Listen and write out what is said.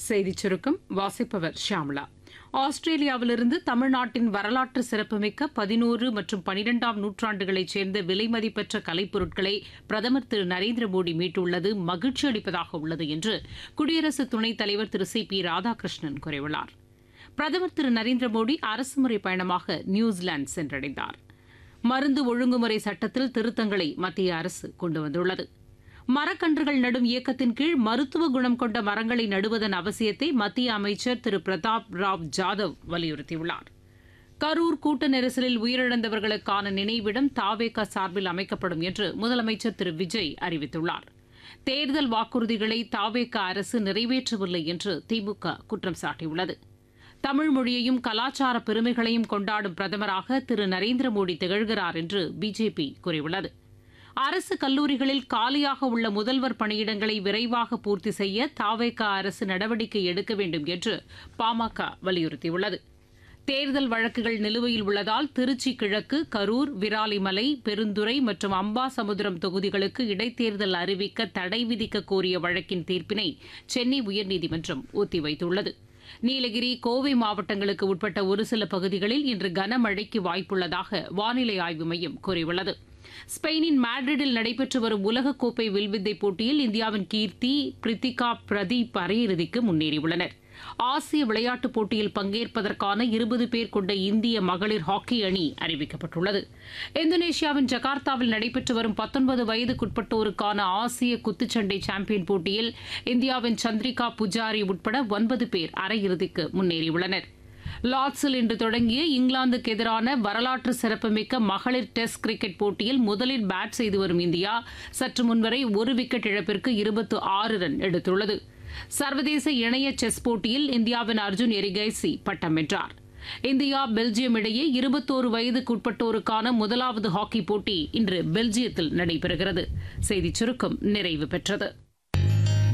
செய்திச் சுருக்கம் வாசிப்பவர் ஷியாம்லா ஆஸ்திரேலியாவிலிருந்து தமிழ்நாட்டின் வரலாற்று சிறப்புமிக்க பதினோரு மற்றும் பனிரெண்டாம் நூற்றாண்டுகளைச் சேர்ந்த விலைமதிப்பற்ற கலைப்பொருட்களை பிரதமர் திரு நரேந்திர மோடி மீட்டுள்ளது மகிழ்ச்சி அளிப்பதாக உள்ளது என்று குடியரசு துணைத் தலைவர் திரு சி பி ராதாகிருஷ்ணன் கூறியுள்ளார் பிரதமர் திரு நரேந்திர மோடி அரசுமுறை பயணமாக நியூசிலாந்து சென்றடைந்தார் மருந்து ஒழுங்குமுறை சட்டத்தில் திருத்தங்களை மத்திய அரசு கொண்டு வந்துள்ளது மரக்கன்றுகள் நடும் இயக்கத்தின் கீழ் மருத்துவ குணம் கொண்ட மரங்களை நடுவதன் அவசியத்தை மத்திய அமைச்சர் திரு பிரதாப் ராவ் ஜாதவ் வலியுறுத்தியுள்ளார் கரூர் கூட்ட நெரிசலில் உயிரிழந்தவர்களுக்கான நினைவிடம் தாவேகா சார்பில் அமைக்கப்படும் என்று முதலமைச்சர் திரு விஜய் அறிவித்துள்ளார் தேர்தல் வாக்குறுதிகளை தாவேகா அரசு நிறைவேற்றவில்லை என்று திமுக குற்றம் சாட்டியுள்ளது தமிழ் மொழியையும் கலாச்சார பெருமைகளையும் கொண்டாடும் பிரதமராக திரு நரேந்திர மோடி திகழ்கிறார் என்று பிஜேபி கூறியுள்ளது அரசு கல்லூரிகளில் காலியாக உள்ள முதல்வர் பணியிடங்களை விரைவாக பூர்த்தி செய்ய தாவேகா அரசு நடவடிக்கை எடுக்க வேண்டும் என்று பாமக வலியுறுத்தியுள்ளது தேர்தல் வழக்குகள் நிலுவையில் உள்ளதால் திருச்சி கிழக்கு கரூர் விராலிமலை பெருந்துறை மற்றும் அம்பாசமுத்திரம் தொகுதிகளுக்கு இடைத்தேர்தல் அறிவிக்க தடை விதிக்க கோரிய வழக்கின் தீர்ப்பினை சென்னை உயர்நீதிமன்றம் ஒத்திவைத்துள்ளது நீலகிரி கோவை மாவட்டங்களுக்கு உட்பட்ட ஒரு சில பகுதிகளில் இன்று கனமழைக்கு வாய்ப்புள்ளதாக வானிலை ஆய்வு மையம் கூறியுள்ளது ஸ்பெயினின் மேட்ரிடில் நடைபெற்று வரும் உலகக்கோப்பை வில்வித்தை போட்டியில் இந்தியாவின் கீர்த்தி பிரித்திகா பிரதீப் அரையிறுதிக்கு முன்னேறியுள்ளனர் ஆசிய விளையாட்டுப் போட்டியில் பங்கேற்பதற்கான இருபது பேர் கொண்ட இந்திய மகளிர் ஹாக்கி அணி அறிவிக்கப்பட்டுள்ளது இந்தோனேஷியாவின் ஜகார்த்தாவில் நடைபெற்று வரும் பத்தொன்பது வயதுக்குட்பட்டோருக்கான ஆசிய குத்துச்சண்டை சாம்பியன் போட்டியில் இந்தியாவின் சந்திரிகா புஜாரி உட்பட ஒன்பது பேர் அரையிறுதிக்கு முன்னேறியுள்ளனர் லார்ட்ஸில் இன்று தொடங்கிய இங்கிலாந்துக்கு எதிரான வரலாற்று சிறப்புமிக்க மகளிர் டெஸ்ட் கிரிக்கெட் போட்டியில் முதலில் பேட் செய்து வரும் இந்தியா சற்று முன்வரை ஒரு விக்கெட் இழப்பிற்கு இருபத்து ஆறு ரன் எடுத்துள்ளது சர்வதேச இணைய செஸ் போட்டியில் இந்தியாவின் அர்ஜுன் எரிகைசி பட்டம் வென்றார் இந்தியா பெல்ஜியம் இடையே இருபத்தோரு வயதுக்கு உட்பட்டோருக்கான முதலாவது ஹாக்கி போட்டி இன்று பெல்ஜியத்தில் நடைபெறுகிறது செய்திச் சுருக்கம் நிறைவு பெற்றது